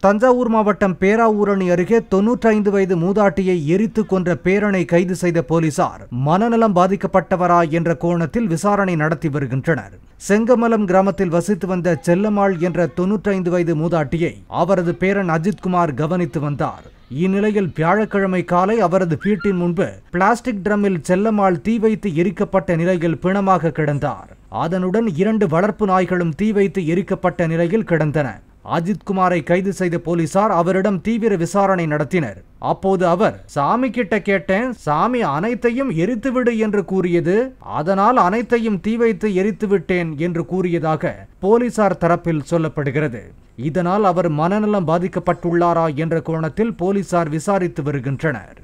தஞ்சாவூர் மாவட்டம் பேராவூரணி அருகே தொன்னூற்றைந்து வயது மூதாட்டியை எரித்து கொன்ற பேரனை கைது செய்த போலீசார் மனநலம் பாதிக்கப்பட்டவரா என்ற கோணத்தில் விசாரணை நடத்தி வருகின்றனர் செங்கமலம் கிராமத்தில் வசித்து வந்த செல்லம்மாள் என்ற தொன்னூற்றைந்து வயது மூதாட்டியை அவரது பேரன் அஜித்குமார் கவனித்து வந்தார் இந்நிலையில் வியாழக்கிழமை காலை அவரது வீட்டின் முன்பு பிளாஸ்டிக் ட்ரம்மில் செல்லம்மாள் தீ வைத்து எரிக்கப்பட்ட நிலையில் பிணமாக கிடந்தார் அதனுடன் இரண்டு வளர்ப்பு நாய்களும் தீ வைத்து எரிக்கப்பட்ட நிலையில் கிடந்தன அஜித்குமாரை கைது செய்த போலீசார் அவரிடம் தீவிர விசாரணை நடத்தினர் அப்போது அவர் சாமி கிட்ட கேட்டேன் சாமி அனைத்தையும் எரித்துவிடு என்று கூறியது அதனால் அனைத்தையும் தீ வைத்து எரித்து விட்டேன் என்று கூறியதாக போலீசார் தரப்பில் சொல்லப்படுகிறது இதனால் அவர் மனநலம் பாதிக்கப்பட்டுள்ளாரா என்ற கோணத்தில் போலீசார் விசாரித்து வருகின்றனர்